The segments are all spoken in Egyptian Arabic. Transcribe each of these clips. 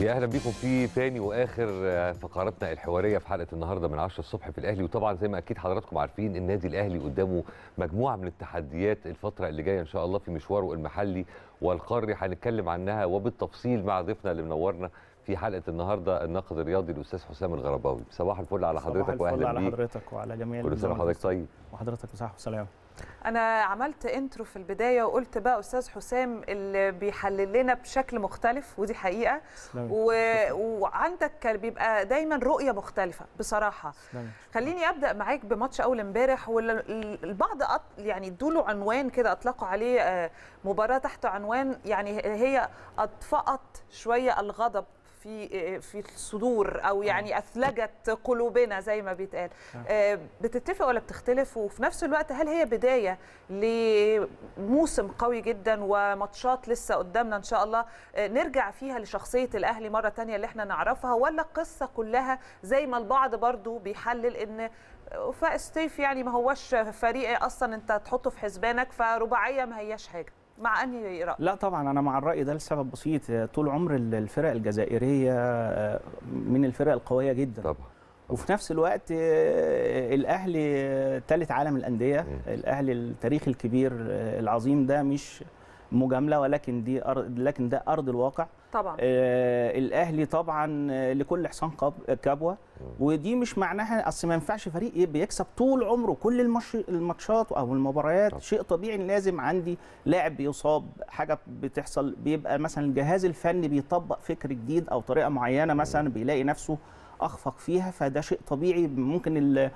يا اهلا بيكم في تاني واخر فقراتنا الحواريه في حلقه النهارده من 10 الصبح في الاهلي وطبعا زي ما اكيد حضراتكم عارفين النادي الاهلي قدامه مجموعه من التحديات الفتره اللي جايه ان شاء الله في مشواره المحلي والقاري هنتكلم عنها وبالتفصيل مع ضيفنا اللي منورنا في حلقه النهارده الناقد الرياضي الاستاذ حسام الغرباوي صباح الفل على صباح حضرتك الفل واهلا على بيك حضرتك وعلى جميع كل سنه وحضرتك طيب وحضرتك بصحة وسلامة انا عملت انترو في البدايه وقلت بقى استاذ حسام اللي بيحلل لنا بشكل مختلف ودي حقيقه تسلمي و... وعندك كان بيبقى دايما رؤيه مختلفه بصراحه تسلمي. خليني ابدا معاك بماتش اول امبارح والبعض أط... يعني ادوا له عنوان كده اطلقوا عليه آه، مباراه تحت عنوان يعني هي اطفأت شويه الغضب في في الصدور او يعني اثلجت قلوبنا زي ما بيتقال آه، بتتفق ولا بتختلف وفي نفس الوقت هل هي بدايه لموسم قوي جدا وماتشات لسه قدامنا ان شاء الله آه، نرجع فيها لشخصيه الاهلي مره تانية اللي احنا نعرفها ولا القصه كلها زي ما البعض برضو بيحلل ان وفاء ستيف يعني ما هوش فريق اصلا انت تحطه في حسبانك فرباعيه ما هياش حاجه مع انهي راي لا طبعا انا مع الراي ده لسبب بسيط طول عمر الفرق الجزائريه آه، من الفرق القويه جدا طبعا وفي نفس الوقت آه، الاهلي ثالث عالم الانديه الاهلي التاريخ الكبير آه، العظيم ده مش مجامله ولكن دي أرض لكن ده ارض الواقع طبعا آه، الاهلي طبعا آه، لكل حصان قب- كبوه ودي مش معناها اصل ما ينفعش فريق يبقى يكسب طول عمره كل المش... الماتشات او المباريات طبعا. شيء طبيعي إن لازم عندي لاعب بيصاب حاجه بتحصل بيبقى مثلا الجهاز الفني بيطبق فكر جديد او طريقه معينه مثلا بيلاقي نفسه اخفق فيها فده شيء طبيعي ممكن ال...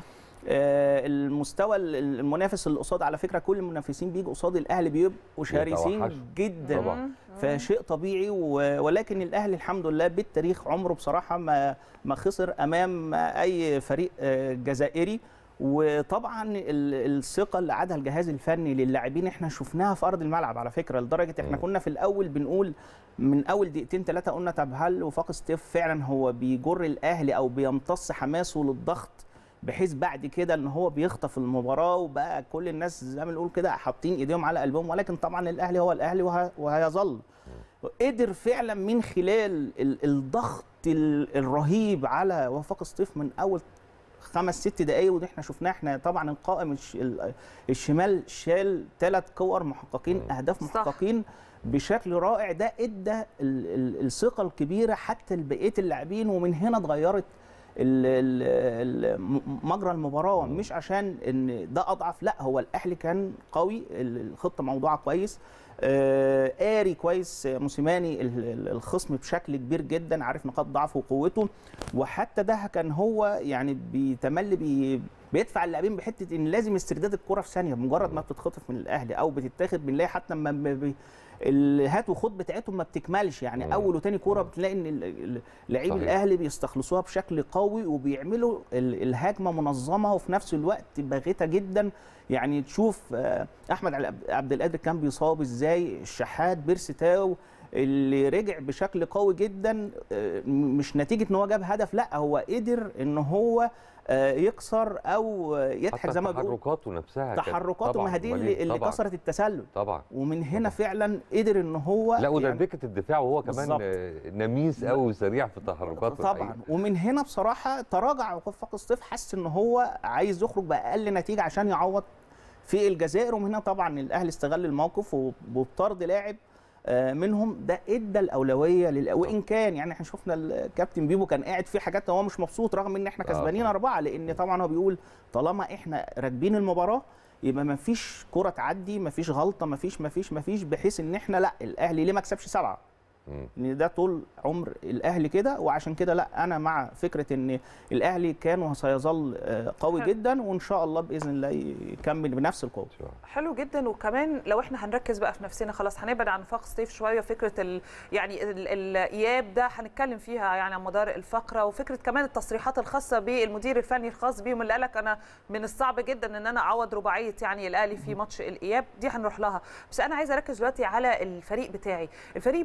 آه، المستوى ال- المنافس اللي قصاد على فكره كل المنافسين بيجوا قصاد الاهلي بيبقوا شرسين بيتوحشوا. جدا طبعا. فشيء طبيعي و- ولكن الاهلي الحمد لله بالتاريخ عمره بصراحه ما ما خسر امام اي فريق آه، جزائري وطبعا ال- الثقه اللي عادها الجهاز الفني للاعبين احنا شفناها في ارض الملعب على فكره لدرجه احنا مم. كنا في الاول بنقول من اول دقيقتين ثلاثه قلنا طب هل وفاق ستيف فعلا هو بيجر الاهلي او بيمتص حماسه للضغط بحيث بعد كده ان هو بيخطف المباراه وبقى كل الناس زي ما نقول كده حاطين ايديهم على قلبهم ولكن طبعا الاهلي هو الاهلي وه- وهيظل قدر فعلا من خلال ال- الضغط ال- الرهيب على وفاق سطيف من اول خمس ست دقايق ودي احنا شفناه احنا طبعا القائم الش- ال- الشمال شال ثلاث كور محققين مم. اهداف صح. محققين بشكل رائع ده ادى ال- ال- الثقه الكبيره حتى لبقيه اللاعبين ومن هنا اتغيرت ال- ال- ال- مجرى المباراه مش عشان ان ده اضعف لا هو الاهلي كان قوي ال- الخطه موضوعه كويس آه، قاري كويس آه، موسيماني ال- ال- الخصم بشكل كبير جدا عارف نقاط ضعفه وقوته وحتى ده كان هو يعني بيتملي بي بيدفع اللاعبين بحته ان لازم استرداد الكره في ثانيه مجرد ما بتتخطف من الاهلي او بتتاخد بنلاقي حتى لما ب- ب- الهات وخد بتاعتهم ما بتكملش يعني مم. اول وتاني كوره بتلاقي ان ال- ال- لعيب صحيح. الاهلي بيستخلصوها بشكل قوي وبيعملوا ال- الهجمه منظمه وفي نفس الوقت باغته جدا يعني تشوف آه، احمد عل- عبد القادر كان بيصاب ازاي الشحات بيرسي تاو اللي رجع بشكل قوي جدا آه، مش نتيجه ان هو جاب هدف لا هو قدر ان هو آه، يكسر او آه، يضحك حتى زي ما بيقول تحركاته نفسها كانت- تحركاته طبعاً، ما هي دي أمال اللي, إيه؟ اللي طبعاً. كسرت التسلل طبعا ومن هنا طبعاً. فعلا قدر ان هو لا يعني- ودربكه الدفاع وهو كمان بالظبط. آه، نميس قوي وسريع في تحركاته طبعا الحقيقة. ومن هنا بصراحه تراجع وفاق الصيف حس ان هو عايز يخرج باقل نتيجه عشان يعوض في الجزائر ومن هنا طبعا الاهلي استغل الموقف وبطرد لاعب آه، منهم ده ادى الاولويه لل... وان كان يعني احنا شفنا الكابتن بيبو كان قاعد في حاجات هو مش مبسوط رغم ان احنا آه، كسبانين طبعاً. اربعه لان طبعا هو بيقول طالما احنا راكبين المباراه يبقى ما فيش كره تعدي ما فيش غلطه ما فيش ما فيش ما فيش بحيث ان احنا لا الاهلي ليه ما كسبش سبعه مم. ان ده طول عمر الاهلي كده وعشان كده لا انا مع فكره ان الاهلي كان وسيظل آه، قوي حلو. جدا وان شاء الله باذن الله يكمل بنفس القوه شو. حلو جدا وكمان لو احنا هنركز بقى في نفسنا خلاص هنبعد عن نفاق ستيف شويه فكره ال يعني ال- الاياب ده هنتكلم فيها يعني على مدار الفقره وفكره كمان التصريحات الخاصه بالمدير الفني الخاص بيهم اللي قالك انا من الصعب جدا ان انا اعوض رباعيه يعني الاهلي في ماتش الاياب دي هنروح لها بس انا عايزه اركز دلوقتي على الفريق بتاعي الفريق بتاعي شفت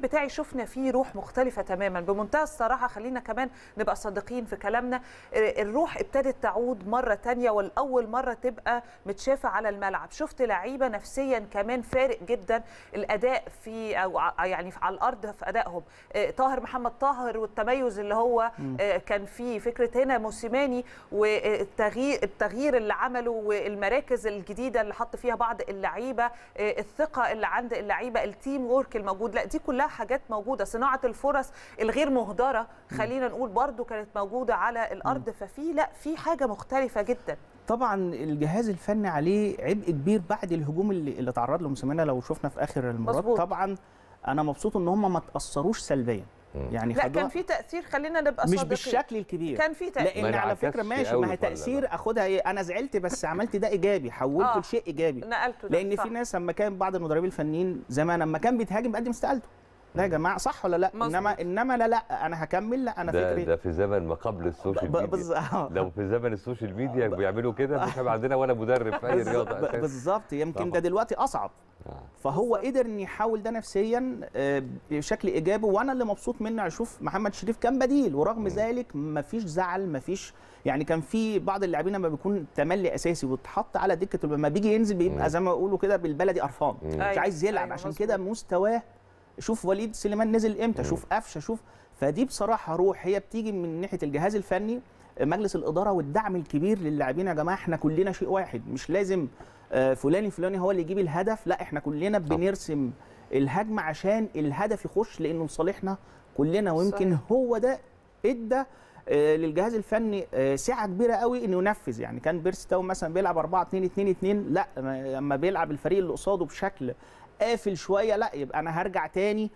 شفنا فيه روح مختلفه تماما بمنتهى الصراحه خلينا كمان نبقى صادقين في كلامنا آه، الروح ابتدت تعود مره تانية والاول مره تبقى متشافه على الملعب شفت لعيبه نفسيا كمان فارق جدا الاداء في او ع- يعني على الارض في ادائهم آه، طاهر محمد طاهر والتميز اللي هو آه، كان فيه فكره هنا موسيماني والتغيير التغيير اللي عمله والمراكز الجديده اللي حط فيها بعض اللعيبه آه، الثقه اللي عند اللعيبه التيم وورك الموجود لا دي كلها حاجات موجوده صناعه الفرص الغير مهدره خلينا نقول برضو كانت موجوده على الارض ففي لا في حاجه مختلفه جدا طبعا الجهاز الفني عليه عبء كبير بعد الهجوم اللي, اللي تعرض له موسيماني لو شفنا في اخر المباراه مظبوط. طبعا انا مبسوط ان هم ما تاثروش سلبيا يعني لا خدوها كان في تاثير خلينا نبقى مش صادقين بالشكل الكبير كان في تاثير لان ما على فكره انعكسش ماشي قوي ما هي ولا تاثير اخدها ايه انا زعلت بس عملت ده ايجابي حولته آه. لشيء ايجابي نقلته ده، لان صح. في ناس لما كان بعض المدربين الفنيين زمان لما كان بيتهاجم بيقدم استقالته لا يا جماعه صح ولا لا مظبوط. انما انما لا لا انا هكمل لا انا ده فكري ده في زمن ما قبل السوشيال ب- ميديا بز- آه. لو في زمن السوشيال ميديا بيعملوا كده مش هيبقى عندنا ولا مدرب في اي رياضه ب- أساساً. بالظبط يمكن طبعاً. ده دلوقتي اصعب آه. فهو بالظبط. قدر ان يحول ده نفسيا آه، بشكل ايجابي وانا اللي مبسوط منه اشوف محمد شريف كان بديل ورغم ذلك مفيش زعل مفيش يعني كان في بعض اللاعبين لما بيكون تملي اساسي واتحط على دكه لما بيجي ينزل مم. بيبقى زي ما بيقولوا كده بالبلدي قرفان مم. مش أيوة، عايز يلعب أيوة، عشان مظبوط. كده مستواه شوف وليد سليمان نزل امتى شوف قفشه شوف فدي بصراحه روح هي بتيجي من ناحيه الجهاز الفني مجلس الاداره والدعم الكبير للاعبين يا جماعه احنا كلنا شيء واحد مش لازم آه، فلان فلاني هو اللي يجيب الهدف لا احنا كلنا بنرسم الهجمه عشان الهدف يخش لانه لصالحنا كلنا ويمكن صحيح. هو ده ادى آه، للجهاز الفني آه، سعه كبيره قوي انه ينفذ يعني كان بيرسي تاو مثلا بيلعب 4 2 2 2 لا ما- لما بيلعب الفريق اللي قصاده بشكل قافل شويه لا يبقى انا هرجع تاني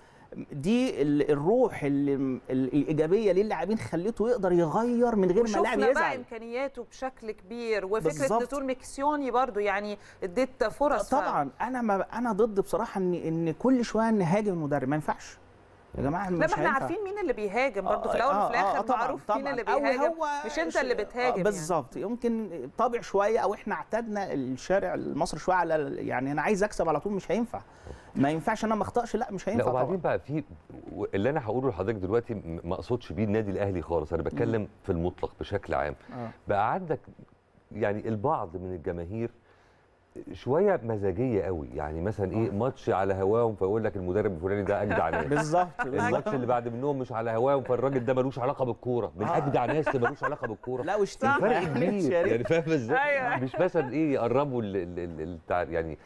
دي ال- الروح ال- ال- الايجابيه للاعبين خليته يقدر يغير من غير ما اللاعب وشفنا بقى يزعل امكانياته بشكل كبير وفكره بالظبط. نزول ميكسيوني برضو يعني اديت فرص طبعا انا ما انا ضد بصراحه ان ان كل شويه نهاجم المدرب ما ينفعش يا جماعه لا مش ما احنا هينفع. عارفين مين اللي بيهاجم برضو في آه، الاول آه، وفي آه، الاخر طبعاً، معروف مين طبعاً. اللي أو بيهاجم هو مش انت ش- اللي آه، بتهاجم يعني. بالظبط يمكن طابع شويه او احنا اعتدنا الشارع المصري شويه على ال- يعني انا عايز اكسب على طول مش هينفع ما ينفعش انا ما اخطاش لا مش لا هينفع وبعدين طبعا بقى في اللي انا هقوله لحضرتك دلوقتي م- ما اقصدش بيه النادي الاهلي خالص انا بتكلم في المطلق بشكل عام آه. بقى عندك يعني البعض من الجماهير شويه مزاجيه قوي يعني مثلا ايه ماتش على هواهم فيقول لك المدرب الفلاني ده اجدع ناس بالظبط بالظبط الماتش اللي بعد منهم مش على هواهم فالراجل ده ملوش علاقه بالكوره من آه. اجدع ناس اللي ملوش علاقه بالكوره لا واشتياق فرق يعني كبير شريف. يعني فاهم ازاي أيوة. مش مثلا ايه يقربوا ال- ال- ال- التع- يعني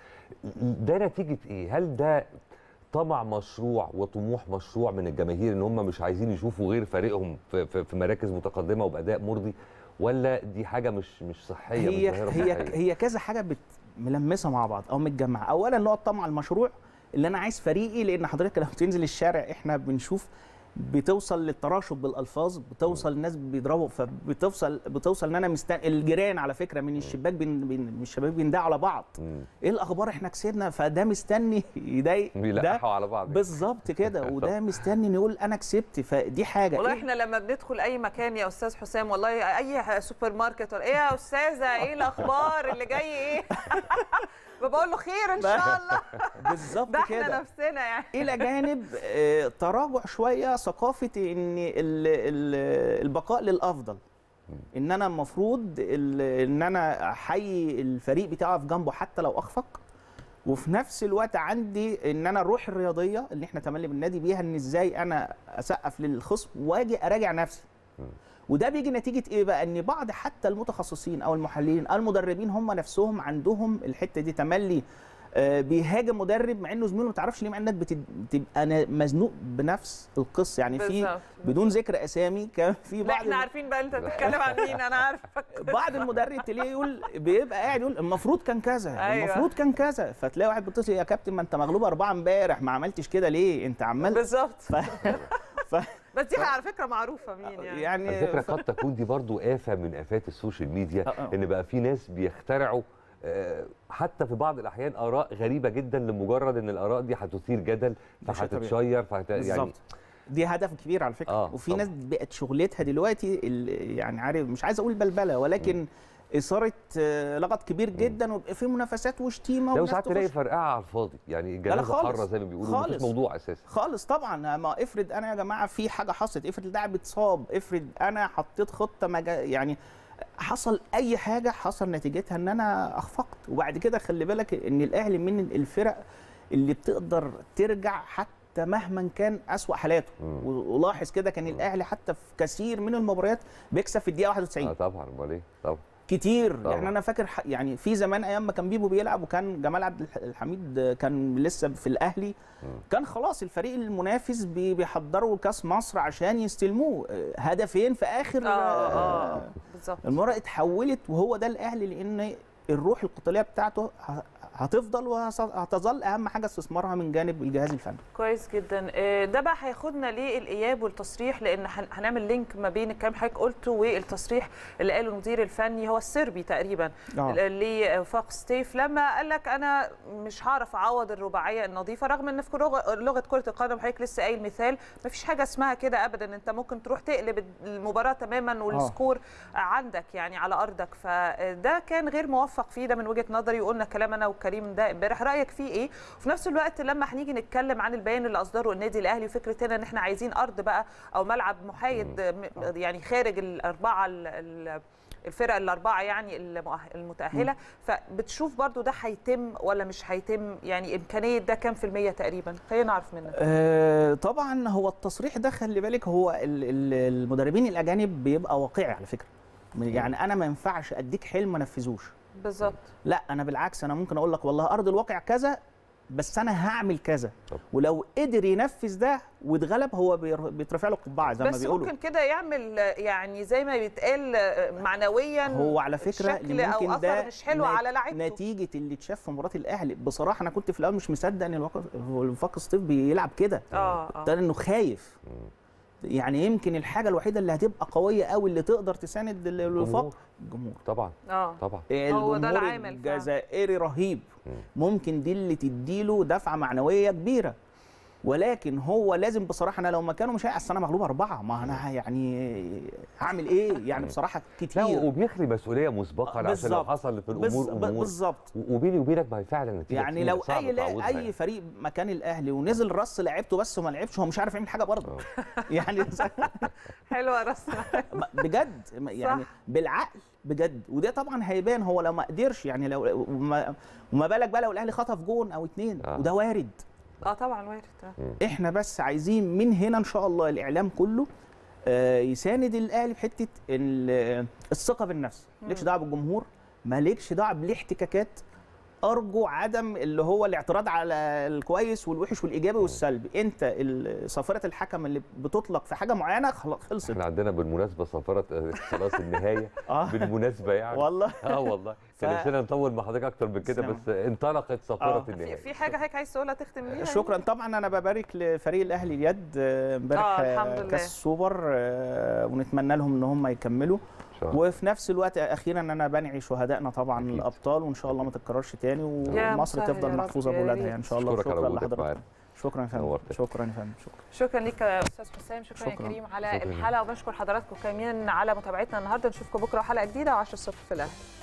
ده نتيجه ايه هل ده طمع مشروع وطموح مشروع من الجماهير ان هم مش عايزين يشوفوا غير فريقهم في, في, في مراكز متقدمه وباداء مرضي ولا دي حاجه مش مش صحيه هي مش ظاهره هي صحية؟ هي كذا حاجه بت ملمسه مع بعض او متجمعه اولا اللي هو الطمع المشروع اللي انا عايز فريقي لان حضرتك لو تنزل الشارع احنا بنشوف بتوصل للتراشق بالالفاظ بتوصل الناس بيضربوا فبتوصل بتوصل ان انا مستني الجيران على فكره من الشباك بين بين من الشباب بيندعوا على بعض مم. ايه الاخبار احنا كسبنا فده مستني يضايق ده بيلقحوا على بعض بالظبط كده وده مستني إنه يقول انا كسبت فدي حاجه والله إيه؟ احنا لما بندخل اي مكان يا استاذ حسام والله اي سوبر ماركت ولا ايه يا استاذه ايه الاخبار اللي جاي ايه بقول له خير ان شاء الله بالظبط ده احنا كده نفسنا يعني الى جانب آه، تراجع شويه ثقافه ان ال- ال- البقاء للافضل ان انا المفروض ال- ان انا احيي الفريق بتاعي في جنبه حتى لو اخفق وفي نفس الوقت عندي ان انا الروح الرياضيه اللي احنا تملي بالنادي بيها ان ازاي انا اسقف للخصم واجي اراجع نفسي وده بيجي نتيجه ايه بقى ان بعض حتى المتخصصين او المحللين او المدربين هم نفسهم عندهم الحته دي تملي آه، بيهاجم مدرب مع انه زميله ما تعرفش ليه مع انك بتد- بتبقى نا- مزنوق بنفس القصه يعني في بالظبط. بدون ذكر اسامي كان في لا بعض احنا عارفين بقى انت بتتكلم عن مين انا عارفه بعض المدرب تلاقيه يقول بيبقى قاعد يقول المفروض كان كذا أيوة. المفروض كان كذا فتلاقي واحد بيتصل يا كابتن ما انت مغلوب اربعه امبارح ما عملتش كده ليه انت عمال بالظبط ف... ف... بس دي على فكره معروفه مين يعني يعني على فكره ف... قد تكون دي برضو آفة من آفات السوشيال ميديا آه، آه. ان بقى في ناس بيخترعوا آه، حتى في بعض الاحيان اراء غريبه جدا لمجرد ان الاراء دي هتثير جدل ده شيء طبيعي. فهتتشير فهت... يعني بالظبط دي هدف كبير على فكره آه، وفي طبعا. ناس بقت شغلتها دلوقتي ال- يعني عارف مش عايز اقول بلبله ولكن اثاره آه، لغط كبير جدا ويبقى في منافسات وشتيمه لو والناس ساعات تلاقي تخش. فرقعه على الفاضي يعني الجنازه خالص. حره زي ما بيقولوا مفيش خالص. موضوع اساسا خالص طبعا ما افرض انا يا جماعه في حاجه حصلت افرض اللاعب اتصاب افرض انا حطيت خطه مجا يعني حصل اي حاجه حصل نتيجتها ان انا اخفقت وبعد كده خلي بالك ان الاهلي من الفرق اللي بتقدر ترجع حتى مهما كان اسوا حالاته مم. ولاحظ كده كان الاهلي حتى في كثير من المباريات بيكسب في الدقيقه 91 اه طبعا امال ايه طبعا كتير طبعا. يعني انا فاكر ح- يعني في زمان ايام ما كان بيبو بيلعب وكان جمال عبد الح- الحميد كان لسه في الاهلي كان خلاص الفريق المنافس بي- بيحضروا كاس مصر عشان يستلموه آه، هدفين في اخر اه آه، اه بالظبط المباراه اتحولت وهو ده الاهلي لان الروح القتاليه بتاعته ه- هتفضل وهتظل اهم حاجه استثمارها من جانب الجهاز الفني كويس جدا آه، ده بقى هياخدنا للاياب والتصريح لان هن- هنعمل لينك ما بين الكلام اللي حضرتك قلته والتصريح اللي قاله المدير الفني هو السربي تقريبا آه. لوفاق ستيف لما قال لك انا مش هعرف اعوض الرباعيه النظيفه رغم ان في لغه لغه كره القدم حضرتك لسه قايل مثال ما فيش حاجه اسمها كده ابدا انت ممكن تروح تقلب المباراه تماما والسكور عندك يعني على ارضك فده كان غير موفق فيه ده من وجهه نظري وقلنا كلام انا وكريم ده امبارح رايك فيه ايه وفي نفس الوقت لما هنيجي نتكلم عن البيان اللي اصدره النادي الاهلي وفكره هنا ان احنا عايزين ارض بقى او ملعب محايد م- يعني خارج الاربعه ال- ال- الفرق الاربعه يعني المؤه- المتاهله فبتشوف برضو ده هيتم ولا مش هيتم يعني امكانيه ده كام في الميه تقريبا خلينا نعرف منك آه، طبعا هو التصريح ده خلي بالك هو ال- ال- المدربين الاجانب بيبقى واقعي على فكره يعني انا ما ينفعش اديك حلم ما نفذوش بالظبط لا انا بالعكس انا ممكن اقول لك والله ارض الواقع كذا بس انا هعمل كذا طب. ولو قدر ينفذ ده واتغلب هو بير- بيترفع له قبعه زي ما بس بيقولوا ممكن كده يعمل يعني زي ما بيتقال معنويا هو على فكره شكل اللي أو ممكن أثر ده مش حلو نت- على لعيبته. نتيجه اللي اتشاف في مباراه الاهلي بصراحه انا كنت في الاول مش مصدق ان الوق- هو الوفاق سطيف بيلعب كده اه اه ده انه خايف يعني يمكن الحاجه الوحيده اللي هتبقى قويه قوي اللي تقدر تساند ال- الوفاق الجمهور طبعا اه طبعا هو ده الجمهور العامل فعلا. الجزائري رهيب ممكن دي اللي تديله دفعه معنويه كبيره ولكن هو لازم بصراحه انا لو مكانه مش هيأس انا مغلوب اربعه ما انا يعني هعمل ايه يعني بصراحه لا كتير وبيخلي مسؤوليه مسبقا عشان لو بالظبط. حصل في بز- الامور ب- امور بالظبط و- وبيني وبينك ما هي فعلا نتيجه يعني كتير، لو صعب اي لا تعوضها اي يعني. فريق مكان الاهلي ونزل رص لعيبته بس وما لعبش هو مش عارف يعمل حاجه برضه يعني حلوه رسمه بجد يعني صح. بالعقل بجد وده طبعا هيبان هو لو ما قدرش يعني لو وما, وما بالك بقى لو الاهلي خطف جون او اتنين آه. وده وارد اه طبعا وارد آه. احنا بس عايزين من هنا ان شاء الله الاعلام كله آه، يساند الاهلي في حته ال- الثقه بالنفس مالكش دعوه بالجمهور مالكش دعوه بالاحتكاكات ارجو عدم اللي هو الاعتراض على الكويس والوحش والايجابي والسلبي انت ال- صافره الحكم اللي بتطلق في حاجه معينه خلاص خلصت احنا عندنا بالمناسبه صفاره آه، خلاص النهايه اه بالمناسبه يعني والله اه والله كان ف- نفسنا نطول مع حضرتك اكتر من كده تسلم. بس انطلقت صفاره آه. في, النهايه في حاجه هيك عايز تقولها تختم بيها شكرا طبعا انا ببارك لفريق الاهلي اليد آه، امبارح آه، آه، الحمد لله. كاس السوبر آه، ونتمنى لهم ان هم يكملوا إن شاء الله. وفي نفس الوقت اخيرا انا بنعي شهدائنا طبعا أكيد. الابطال وان شاء الله ما تتكررش تاني يا ومصر مسهل تفضل يا رب، محفوظه يا باولادها ريت. يعني ان شاء الله أشكرك على شكرا وجودك لحضرتك معانا. شكرا يا فندم نورتنا. شكرا يا فندم شكرا شكرا ليك يا استاذ حسام شكرا, شكرا يا شكراً. كريم على شكراً. الحلقه وبشكر حضراتكم كمان على متابعتنا النهارده نشوفكم بكره حلقه جديده و10 الصبح في الاهلي